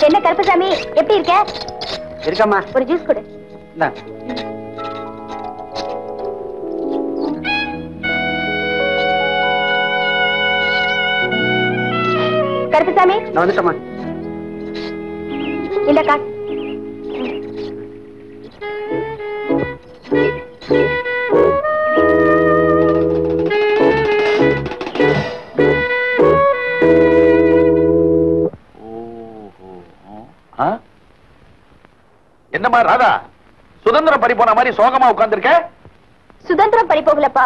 என்ன கருப்பசாமி எப்படி இருக்க இருக்கம்மா ஒரு ஜூஸ் கொடு இந்தா. கருப்பசாமி நான் வந்துட்டேம்மா இந்த காசு ஆ? என்னம்மா ராதா சுதந்திரம் பறி போன மாதிரி சோகமா உட்கார்ந்திருக்க சுதந்திரம் பறி போகலப்பா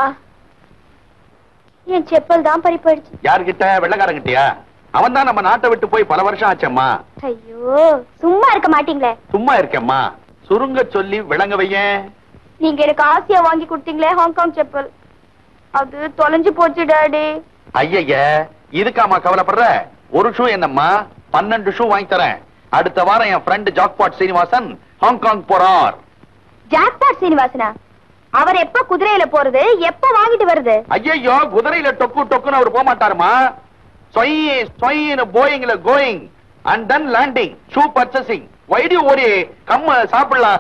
என் செப்பல் தான் பறி போயிடுச்சு யார்கிட்ட வெள்ளக்காரங்கிட்டயா அவன் தான் நம்ம நாட்டை விட்டு போய் பல வருஷம் ஆச்சம்மா ஐயோ சும்மா இருக்க மாட்டீங்களே சும்மா இருக்கேம்மா சுருங்க சொல்லி விளங்க வையேன் நீங்க எனக்கு ஆசையா வாங்கி கொடுத்தீங்களே ஹாங்காங் செப்பல் அது தொலைஞ்சு போச்சு டாடி ஐயய்ய இதுக்காமா கவலைப்படுற ஒரு ஷூ என்னம்மா பன்னெண்டு ஷூ வாங்கி தரேன் அடுத்த வாரம் என் ஃப்ரெண்ட் ஜாக்பாட் சீனிவாசன் ஹாங்காங் போறார் ஜாக்பாட் சீனிவாசனா அவர் எப்ப குதிரையில போறது எப்ப வாங்கிட்டு வருது ஐயையோ குதிரையில டொக்கு டொக்குன்னு அவர் போக மாட்டாருமா சொய் சொயின்னு போயிங்ல going and then landing shoe purchasing வைடி ஒரு கம்ம சாப்பிடலாம்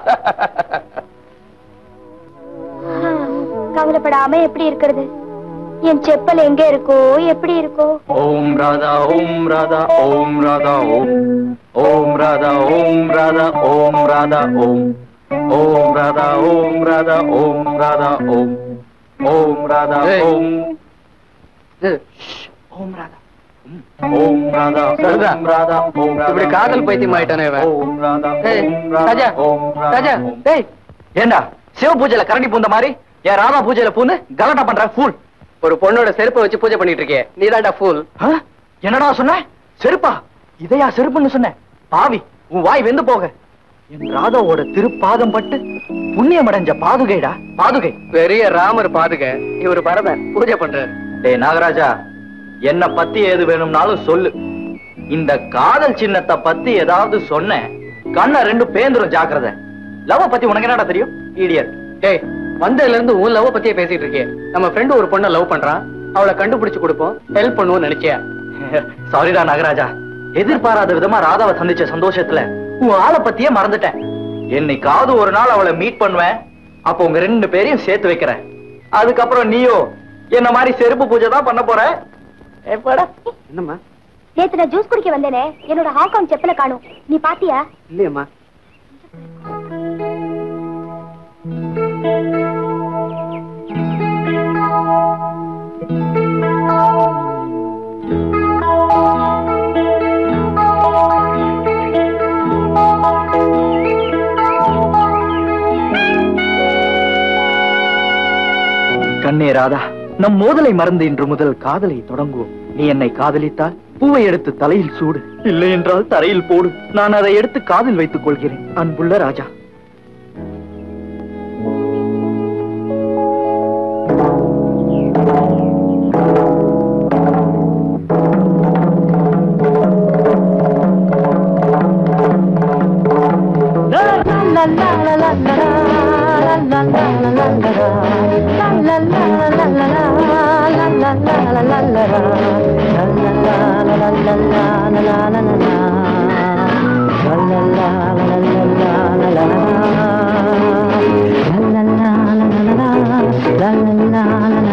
கவலைப்படாம எப்படி இருக்கிறது என் செப்பல் எங்க இருக்கோ எப்படி இருக்கோ ஓம் ராதா ஓம் ராதா ஓம் ராதா ஓம் ஓம் ராதா ஓம் ராதா ஓம் ராதா ஓம் ஓம் ராதா ஓம் ராதா ஓம் ராதா ஓம் ஓம் ராதா ஏய். ஓம் ஓம் ராதா ஓம் ராதா சரிதா. ஓம் ராதா ஓம் ராதா இப்படி காதல் பைத்தியம் ஆயிட்டானே இவன். ஓம் ராதா ஏய், ஓம் ராதா ராஜா, ஓம் ராதா ராஜா, ஓம். டேய், ஏண்டா சிவ பூஜையில கரண்டி பூந்த மாதிரி என் ராதா பூஜையில பூந்து கலாட்டா பண்ற ஃபூல் ஒரு பொண்ணோட செருப்பை வச்சு பூஜை பண்ணிட்டு இருக்கே நீதான்டா ஃபூல் என்னடா சொன்ன செருப்பா இதையா செருப்புன்னு சொன்ன பாவி உன் வாய் வெந்து போக என் ராதாவோட திருப்பாதம் பட்டு புண்ணியம் அடைஞ்ச பாதுகைடா பாதுகை பெரிய ராமர் பாதுகை இவர் பரதன் பூஜை பண்றாரு டேய் நாகராஜா என்ன பத்தி ஏது வேணும்னாலும் சொல்லு இந்த காதல் சின்னத்தை பத்தி ஏதாவது சொன்ன கண்ண ரெண்டு பேந்துரும் ஜாக்கிரதை லவ் பத்தி உனக்கு என்னடா தெரியும் இடியட் டேய் வந்ததுல இருந்து உன் லவ் பத்தியே பேசிட்டு இருக்கே நம்ம ஃப்ரெண்டு ஒரு பொண்ணை லவ் பண்றான் அவளை கண்டுபிடிச்சு கொடுப்போம் ஹெல்ப் பண்ணுவோம் நினைச்சியா சாரிடா நாகராஜா எதிர்பாராத விதமா ராதாவை சந்திச்ச சந்தோஷத்துல உன் ஆளை பத்தியே மறந்துட்டேன் என்னைக்காவது ஒரு நாள் அவளை மீட் பண்ணுவேன் அப்போ உங்க ரெண்டு பேரையும் சேர்த்து வைக்கிறேன் அதுக்கப்புறம் நீயோ என்ன மாதிரி செருப்பு பூஜை தான் பண்ண போற எப்படா என்னம்மா நேத்து நான் ஜூஸ் குடிக்க வந்தேனே என்னோட ஹாங்காங் செப்பல காணும் நீ பாத்தியா இல்லையம்மா கண்ணே ராதா நம் மோதலை மறந்து இன்று முதல் காதலை தொடங்குவோம் நீ என்னை காதலித்தால் பூவை எடுத்து தலையில் சூடு இல்லை என்றால் தரையில் போடு நான் அதை எடுத்து காதில் வைத்துக் கொள்கிறேன் அன்புள்ள ராஜா la la la la la la la la la la la la